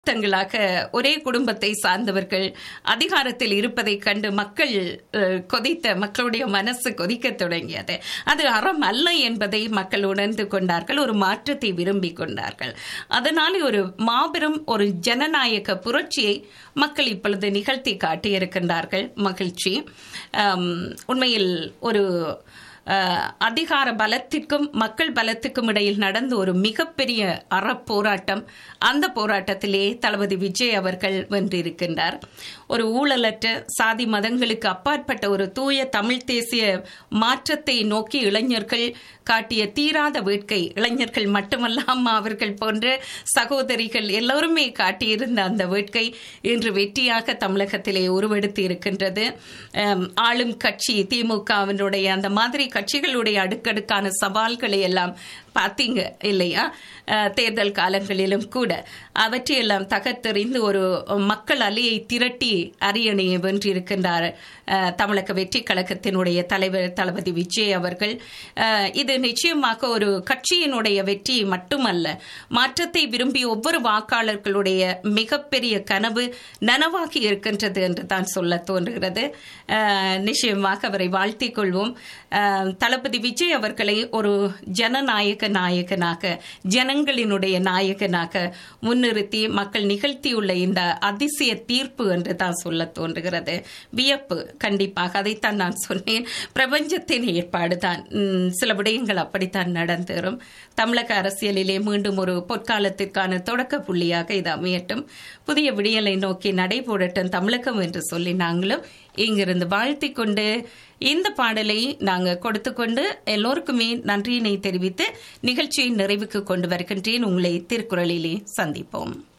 தங்களாக ஒரே குடும்பத்தை சார்ந்தவர்கள் அதிகாரத்தில் இருப்பதைக் கண்டு மக்கள் அஹ், கொதித்த மக்களுடைய மனசு கொதிக்க தொடங்கியது அது அறம் அல்ல என்பதை மக்கள் உணர்ந்து கொண்டார்கள் ஒரு மாற்றத்தை விரும்பிக் கொண்டார்கள் அதனால ஒரு மாபெரும் ஒரு ஜனநாயக புரட்சியை மக்கள் இப்பொழுது நிகழ்த்தி காட்டியிருக்கின்றார்கள் மகிழ்ச்சி ஆம், உண்மையில் ஒரு அஹ், அதிகார பலத்திற்கும் மக்கள் பலத்துக்கும் இடையில் நடந்த ஒரு மிகப்பெரிய அறப்போராட்டம் அந்த போராட்டத்திலே தளபதி விஜய் அவர்கள் வென்றிருக்கின்றார் ஒரு ஊழலற்ற சாதி மதங்களுக்கு அப்பாற்பட்ட ஒரு தூய தமிழ் தேசிய மாற்றத்தை நோக்கி இளைஞர்கள் காட்டிய தீராத வேட்கை இளைஞர்கள் மட்டுமல்லாம அவர்கள் போன்ற சகோதரிகள் எல்லோருமே காட்டியிருந்த அந்த வேட்கை இன்று வெற்றியாக தமிழகத்திலே உருவெடுத்து இருக்கின்றது அம், ஆளும் கட்சி திமுகவினுடைய அந்த மாதிரி கட்சிகளுடைய அடுக்கடுக்கான சவால்களை எல்லாம் பார்த்தீங்க இல்லையா அஹ், தேர்தல் காலங்களிலும் கூட அவற்றையெல்லாம் தகர்த்தெறிந்து ஒரு மக்கள் அலையை திரட்டி அரியணையை வென்றிருக்கின்றார் அஹ், தமிழக வெற்றி கழகத்தினுடைய தலைவர் தளபதி விஜய் அவர்கள் அஹ், இது நிச்சயமாக ஒரு கட்சியினுடைய வெற்றி மட்டுமல்ல மாற்றத்தை விரும்பிய ஒவ்வொரு வாக்காளர்களுடைய மிகப்பெரிய கனவு நனவாகி இருக்கின்றது என்று தான் சொல்ல தோன்றுகிறது அஹ், நிச்சயமாக அவரை வாழ்த்திக் கொள்வோம் அஹ், தளபதி விஜய் அவர்களை ஒரு ஜனநாயக நாயகனாக ஜனங்களினுடைய நாயகனாக முன்னிறுத்தி மக்கள் நிகழ்த்தியுள்ள இந்த அதிசய தீர்ப்பு என்று தான் சொல்ல தோன்றுகிறது வியப்பு கண்டிப்பாக அதைத்தான் நான் சொன்னேன் பிரபஞ்சத்தின் ஏற்பாடு தான் உம், சில விடயங்கள் அப்படித்தான் நடந்தேறும் தமிழக அரசியலிலே மீண்டும் ஒரு பொற்காலத்திற்கான தொடக்க புள்ளியாக இது அமையட்டும் புதிய விடியலை நோக்கி நடைபோடட்டும் தமிழகம் என்று சொல்லி நாங்களும் இங்கிருந்து வாழ்த்திக் கொண்டு இந்த பாடலை நாங்கள் கொடுத்துக்கொண்டு எல்லோருக்குமே நன்றியினை தெரிவித்து நிகழ்ச்சியை நிறைவுக்கு கொண்டு வருகின்றேன் உங்களை திருக்குறளிலே சந்திப்போம்